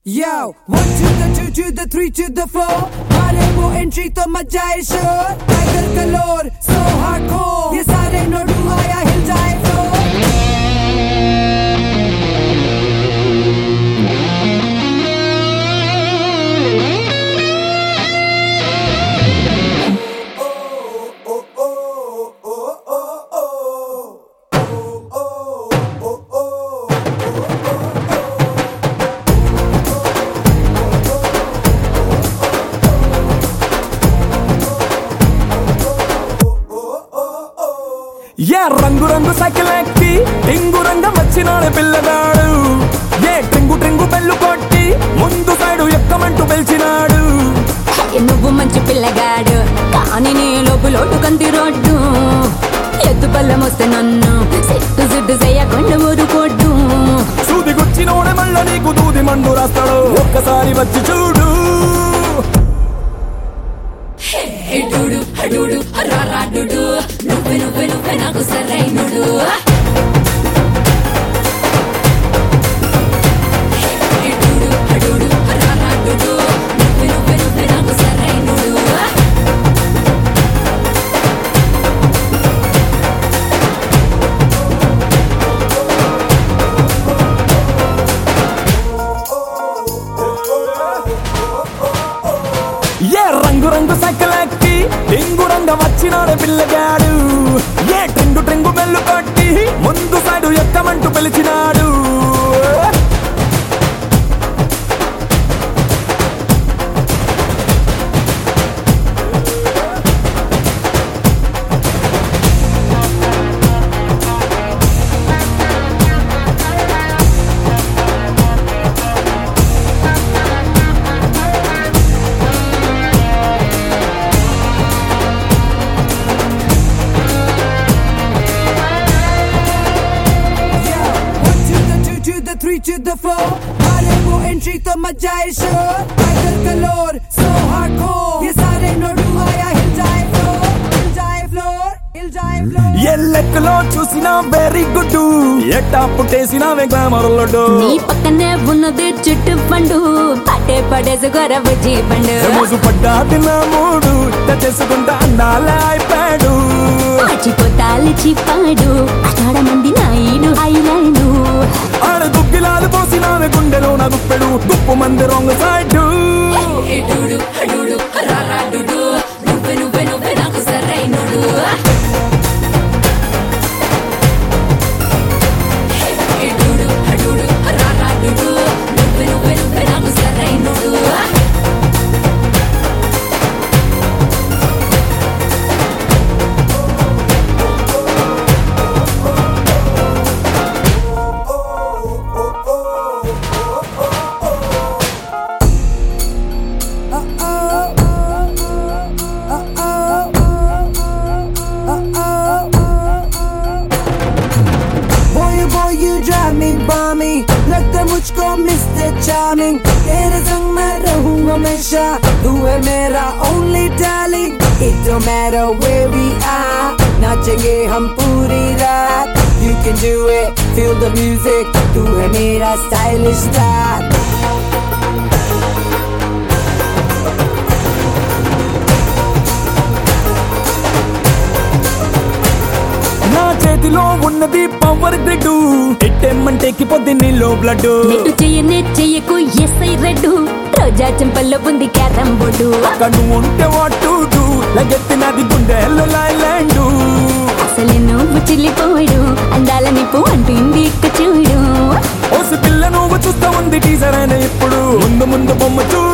Yo, one to the two to the three to the four. मारे वो entry तो मजा है शोर टाइगर कलोर so hardcore ये सारे नोडू आया हिल जाए फ्लोर ఏ రంగు రంగు సైకిల్ ఎక్కి టింగు రంగం వచ్చినాడు పిల్లగాడు ఏ ట్రింగు ట్రింగు బెల్లు కొట్టి ముందు సైడు ఎక్కమంటూ పిలిచినాడు ఏ నువ్వు మంచి పిల్లగాడు కానీ నీ లోపు లోటు కంది రోడ్డు ఎత్తు పళ్ళం వస్తే నన్ను సిట్టు సిట్టు చేయకుండా ఊరుకోడ్డు సూది గుచ్చినోడే మళ్ళా నీకు దూది మండు రాస్తాడు ఒక్కసారి వచ్చి చూడు ఎడుడు అడుడు రారాడుడు నువ్వే నువ్వే నువ్వే నాకు సరైనడు ఎడుడు అడుడు రారాడుడు నువ్వే నువ్వే నువ్వే నాకు సరైనడు ఏ రంగు రంగు సైకిల్ ఎక్కి టింగు రంగం వచ్చినాడు పిల్లగాడు ఏ ట్రింగు ట్రింగు బెల్లు కొట్టి ముందు సైడు ఎక్కమంటూ పిలిచినాడు Yo, one to the two to the three to the four. मारे वो एंट्री तो मजा है शोर टाइगर कलोर so hardcore ये सारे नोडू आया हिल जाए फ्लोर हिल जाए फ्लोर हिल जाए फ्लोर ఏ లెక్కలో చూసినా వెరీ గుడ్ ఎట్టా పుట్టేసినావే గ్లామర్ లడ్డు నీ పక్కనే ఉన్నది చుట్టు పండు పట్టే పడేసి గొరవ పండు మోసు పడ్డాది నా మూడు చేసుకుంటా అందాల అయిపోయాడు మర్చిపోతాలి చిప్పాడు అక్కడ మంది నాయుడు ఐలాండు ఆడ దుగ్గిలాలు పోసినావే గుండెలో నా గుప్పెడు గుప్పు మంది రొంగ సైడు ఎడుడు అడుడు రారాడుడు నువ్వే నువ్వే నువ్వే నాకు సరైనడు ఎడుడు అడుడు రారాడుడు నువ్వే నువ్వే నువ్వే నాకు సరైనడు Boy oh boy you drive me balmy लगता मुझको मिस्टर चार्मिंग तेरे संग मैं रहूं हमेशा तू है मेरा only darling it don't matter where we are नाचेंगे हम पूरी रात you can do it feel the music तू है मेरा stylish star నా చేతిలో ఉన్నది పవర్ గ్రిడ్ ఎట్టెమ్మంటే పొద్దు నీలో బ్లడ్ నెట్టు చెయ్యనే చెయ్యకు ఎస్ఐ రెడ్డు రోజా చెంపల్లో ఉంది క్యారం బోర్డు కను ఉంటే వాటు లగెత్తినది గుండెల్లో లైలాండు అసలు నువ్వు చిల్లిపోడు అందాల నిప్పు అంటుంది ఇక్క చూడు ఓసి పిల్ల నువ్వు చూస్తా ఉంది టీజర్ అయిన ఇప్పుడు ముందు ముందు బొమ్మ చూడు